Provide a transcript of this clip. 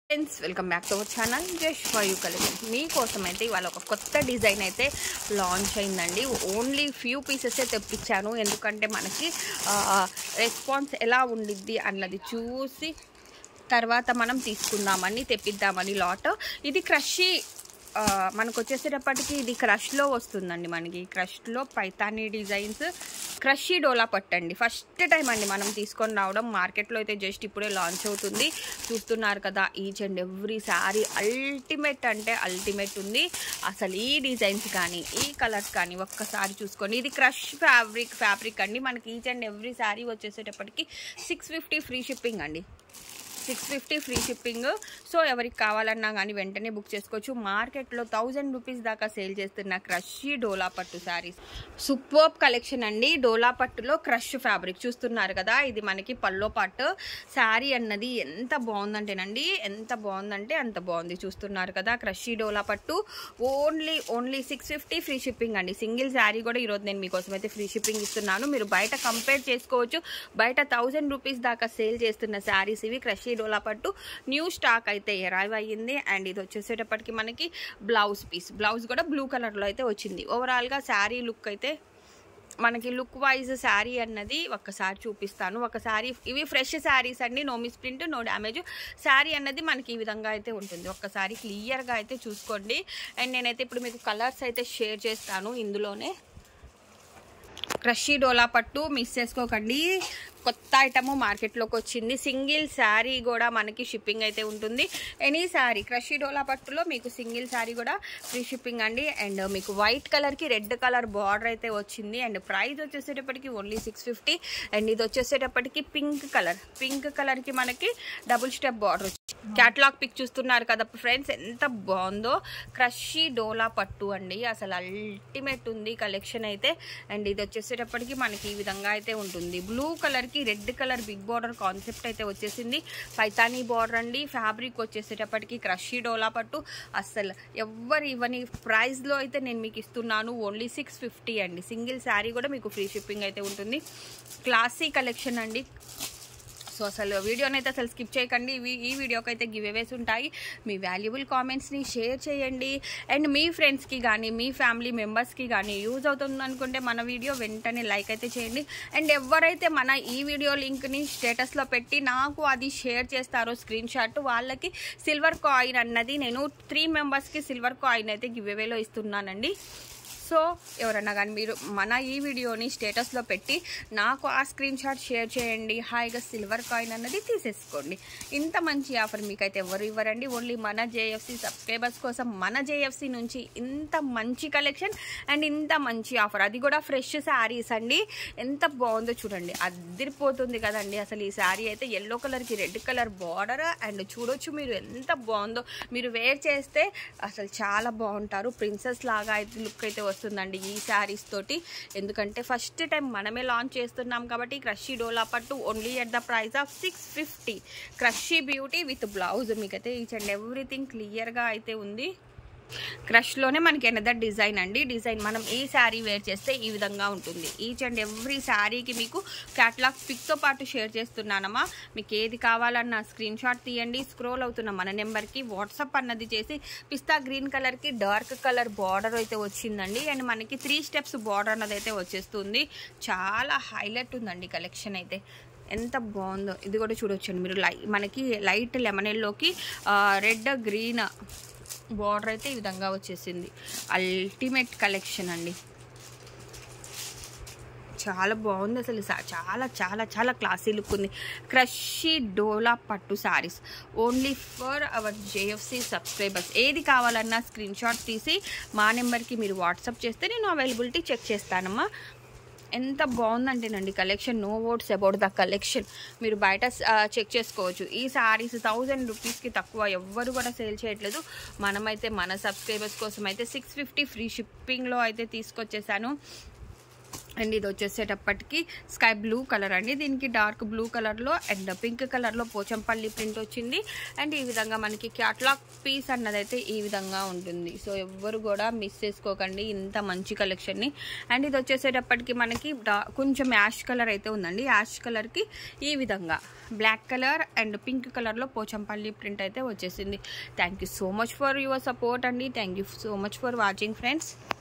friends welcome back to our channel just for you collection మీకోసం అయితే ఇవాళ ఒక కొత్త డిజైన్ అయితే లాంచ్ అయిందండి ఓన్లీ ఫ్యూ పీసెస్ తెప్పించాను ఎందుకంటే మనకి రెస్పాన్స్ ఎలా ఉండిద్ది అన్నది చూసి తర్వాత మనం తీసుకుందామని తెప్పిద్దామని లాట్ ఇది క్రషీ ఆ, మనకు వచ్చేసేటప్పటికి ఇది క్రష్లో వస్తుందండి మనకి క్రష్లో పైతానీ డిజైన్స్ క్రషీ డోలా పట్టండి ఫస్ట్ టైం అండి మనం తీసుకొని రావడం మార్కెట్లో అయితే జస్ట్ ఇప్పుడే లాంచ్ అవుతుంది చూస్తున్నారు కదా each and every sari ultimate అంటే అల్టిమేట్ ఉంది అసలు ఈ డిజైన్స్ కానీ ఈ కలర్స్ కానీ ఒక్కసారి చూసుకోండి ఇది క్రష్ ఫ్యాబ్రిక్ ఫ్యాబ్రిక్ అండి మనకి ఈచ్ అండ్ ఎవ్రీ శారీ వచ్చేసేటప్పటికి సిక్స్ ఫిఫ్టీ ఫ్రీ షిప్పింగ్ అండి six fifty free shipping so ఎవరికి కావాలన్నా కానీ వెంటనే బుక్ చేసుకోవచ్చు మార్కెట్లో థౌజండ్ రూపీస్ దాకా సేల్ చేస్తున్న క్రషీ డోలా పట్టు శారీస్ సూపర్ కలెక్షన్ అండి డోలా పట్టులో క్రష్ ఫ్యాబ్రిక్ చూస్తున్నారు కదా ఇది మనకి పల్లో పట్టు శారీ అన్నది ఎంత బాగుందంటేనండి ఎంత బాగుందంటే అంత బాగుంది చూస్తున్నారు కదా క్రషీ డోలా పట్టు only only six fifty free shipping అండి సింగిల్ శారీ కూడా ఈరోజు నేను మీకోసం అయితే ఫ్రీ షిప్పింగ్ ఇస్తున్నాను మీరు బయట కంపేర్ చేసుకోవచ్చు బయట థౌజండ్ రూపీస్ దాకా సేల్ చేస్తున్న శారీస్ ఇవి క్రషీ డోలా పట్టు న్యూ స్టాక్ అయితే అరైవ్ అయ్యింది అండ్ ఇది వచ్చేసేటప్పటికి మనకి బ్లౌజ్ పీస్ బ్లౌజ్ కూడా బ్లూ కలర్లో అయితే వచ్చింది ఓవరాల్గా శారీ లుక్ అయితే మనకి లుక్ వైజ్ శారీ అన్నది ఒక్కసారి చూపిస్తాను ఒకసారి ఇవి ఫ్రెష్ శారీస్ అండి no miss print no damage sari అన్నది మనకి ఈ విధంగా అయితే ఉంటుంది ఒక్కసారి క్లియర్గా అయితే చూసుకోండి అండ్ నేనైతే ఇప్పుడు మీకు కలర్స్ అయితే షేర్ చేస్తాను ఇందులోనే క్రషీ డోలా పట్టు మిస్ చేసుకోకండి కొత్త ఐటమ్ మార్కెట్లోకి వచ్చింది సింగిల్ శారీ కూడా మనకి షిప్పింగ్ అయితే ఉంటుంది ఎనీ శారీ క్రషీ డోలా పట్టులో మీకు సింగిల్ శారీ కూడా ఫ్రీ షిప్పింగ్ అండి అండ్ మీకు వైట్ కలర్కి రెడ్ కలర్ బార్డర్ అయితే వచ్చింది అండ్ ప్రైస్ వచ్చేసేటప్పటికి ఓన్లీ సిక్స్ ఫిఫ్టీ అండ్ ఇది వచ్చేసేటప్పటికి పింక్ కలర్ పింక్ కలర్కి మనకి double step border catalogue pic చూస్తున్నారు కదా ఫ్రెండ్స్ ఎంత బాగుందో క్రషీ డోలా పట్టు అండి అసలు అల్టిమేట్ ఉంది కలెక్షన్ అయితే అండ్ ఇది వచ్చేసేటప్పటికి మనకి ఈ విధంగా అయితే ఉంటుంది బ్లూ కలర్కి red colour big border concept అయితే వచ్చేసింది పైతానీ బార్డర్ అండి ఫ్యాబ్రిక్ వచ్చేసేటప్పటికి క్రషీ డోలా పట్టు అస్సలు ఎవరు ఇవ్వని ప్రైస్లో అయితే నేను మీకు ఇస్తున్నాను ఓన్లీ సిక్స్ ఫిఫ్టీ అండి సింగిల్ శారీ కూడా మీకు ఫ్రీ షిప్పింగ్ అయితే ఉంటుంది క్లాసీ కలెక్షన్ అండి సో అసలు వీడియోని అయితే అసలు స్కిప్ చేయకండి ఇవి ఈ వీడియోకి అయితే గివ్ అవేస్ ఉంటాయి మీ వాల్యుబుల్ కామెంట్స్ని షేర్ చేయండి అండ్ మీ ఫ్రెండ్స్కి కానీ మీ ఫ్యామిలీ మెంబర్స్కి కానీ యూజ్ అవుతుంది అనుకుంటే మన వీడియో వెంటనే లైక్ అయితే చేయండి అండ్ ఎవరైతే మన ఈ వీడియో లింక్ని స్టేటస్లో పెట్టి నాకు అది షేర్ చేస్తారో స్క్రీన్ షాట్ వాళ్ళకి సిల్వర్ కాయిన్ అన్నది నేను త్రీ మెంబర్స్కి సిల్వర్ కాయిన్ అయితే గివ్ అవేలో ఇస్తున్నానండి సో ఎవరన్నా కానీ మీరు మన ఈ వీడియోని స్టేటస్లో పెట్టి నాకు ఆ స్క్రీన్ షాట్ షేర్ చేయండి హాయిగా సిల్వర్ కాయిన్ అన్నది తీసేసుకోండి ఇంత మంచి ఆఫర్ మీకైతే ఎవరు ఇవ్వరండి ఓన్లీ మన జేఎఫ్సి సబ్స్క్రైబర్స్ కోసం మన జేఎఫ్సి నుంచి ఇంత మంచి కలెక్షన్ అండ్ ఇంత మంచి ఆఫర్ అది కూడా ఫ్రెష్ శారీస్ అండి ఎంత బాగుందో చూడండి అదిరిపోతుంది కదండి అసలు ఈ శారీ అయితే ఎల్లో కలర్కి రెడ్ కలర్ బార్డర్ అండ్ చూడొచ్చు మీరు ఎంత బాగుందో మీరు వేర్ చేస్తే అసలు చాలా బాగుంటారు ప్రిన్సెస్ లాగా అయితే లుక్ అయితే వస్తుందండి ఈ శారీస్ తోటి ఎందుకంటే ఫస్ట్ టైం మనమే లాంచ్ చేస్తున్నాం కాబట్టి క్రషీ డోలా పట్టు only at the price of six fifty క్రషీ బ్యూటీ విత్ బ్లౌజ్ మీకైతే ఈచ్ అండ్ ఎవ్రీథింగ్ క్లియర్గా అయితే ఉంది క్రష్లోనే మనకి ఎనదర్ డిజైన్ అండి డిజైన్ మనం ఈ శారీ వేర్ చేస్తే ఈ విధంగా ఉంటుంది ఈచ్ అండ్ ఎవ్రీ శారీకి మీకు క్యాటలాగ్ పిక్తో పాటు షేర్ చేస్తున్నానమ్మా మీకు ఏది కావాలన్న స్క్రీన్ షాట్ తీయండి స్క్రోల్ అవుతున్న మన నెంబర్కి వాట్సాప్ అన్నది చేసి పిస్తా గ్రీన్ కలర్కి డార్క్ కలర్ బార్డర్ అయితే వచ్చిందండి అండ్ మనకి త్రీ స్టెప్స్ బార్డర్ అన్నది అయితే వచ్చేస్తుంది చాలా హైలైట్ ఉందండి కలెక్షన్ అయితే ఎంత బాగుందో ఇది కూడా చూడొచ్చండి మీరు లై మనకి లైట్ లెమన్ ఎల్లోకి రెడ్ గ్రీన్ బార్డర్ అయితే ఈ విధంగా వచ్చేసింది అల్టిమేట్ కలెక్షన్ అండి చాలా బాగుంది అసలు సా- చాలా చాలా చాలా క్లాసీ లుక్ ఉంది క్రషీ డోలా పట్టు saris only for our JFC subscribers ఏది కావాలన్నా స్క్రీన్ షాట్ తీసి మా నెంబర్కి మీరు వాట్సాప్ చేస్తే నేను అవైలబిలిటీ చెక్ చేస్తానమ్మా ఎంత బాగుందంటేనండి collection no words about the collection మీరు బయట చెక్ చేసుకోవచ్చు ఈ శారీస్ థౌజండ్ రూపీస్కి తక్కువ ఎవ్వరు కూడా సేల్ చేయట్లేదు మనమైతే మన సబ్స్క్రైబర్స్ కోసం అయితే సిక్స్ ఫిఫ్టీ ఫ్రీ షిప్పింగ్లో అయితే తీసుకొచ్చేసాను అండ్ ఇది వచ్చేసేటప్పటికి స్కై బ్లూ కలర్ అండి దీనికి డార్క్ బ్లూ కలర్లో అండ్ పింక్ కలర్లో పోచంపల్లి ప్రింట్ వచ్చింది అండ్ ఈ విధంగా మనకి క్యాట్లాగ్ పీస్ అన్నదైతే ఈ విధంగా ఉంటుంది సో ఎవ్వరు కూడా మిస్ చేసుకోకండి ఇంత మంచి కలెక్షన్ని అండ్ ఇది వచ్చేసేటప్పటికి మనకి డా- కొంచెం యాష్ కలర్ అయితే ఉందండి యాష్ కలర్కి ఈ విధంగా బ్లాక్ కలర్ అండ్ పింక్ కలర్లో పోచంపల్లి ప్రింట్ అయితే వచ్చేసింది thank you so much for your support అండి thank you so much for watching friends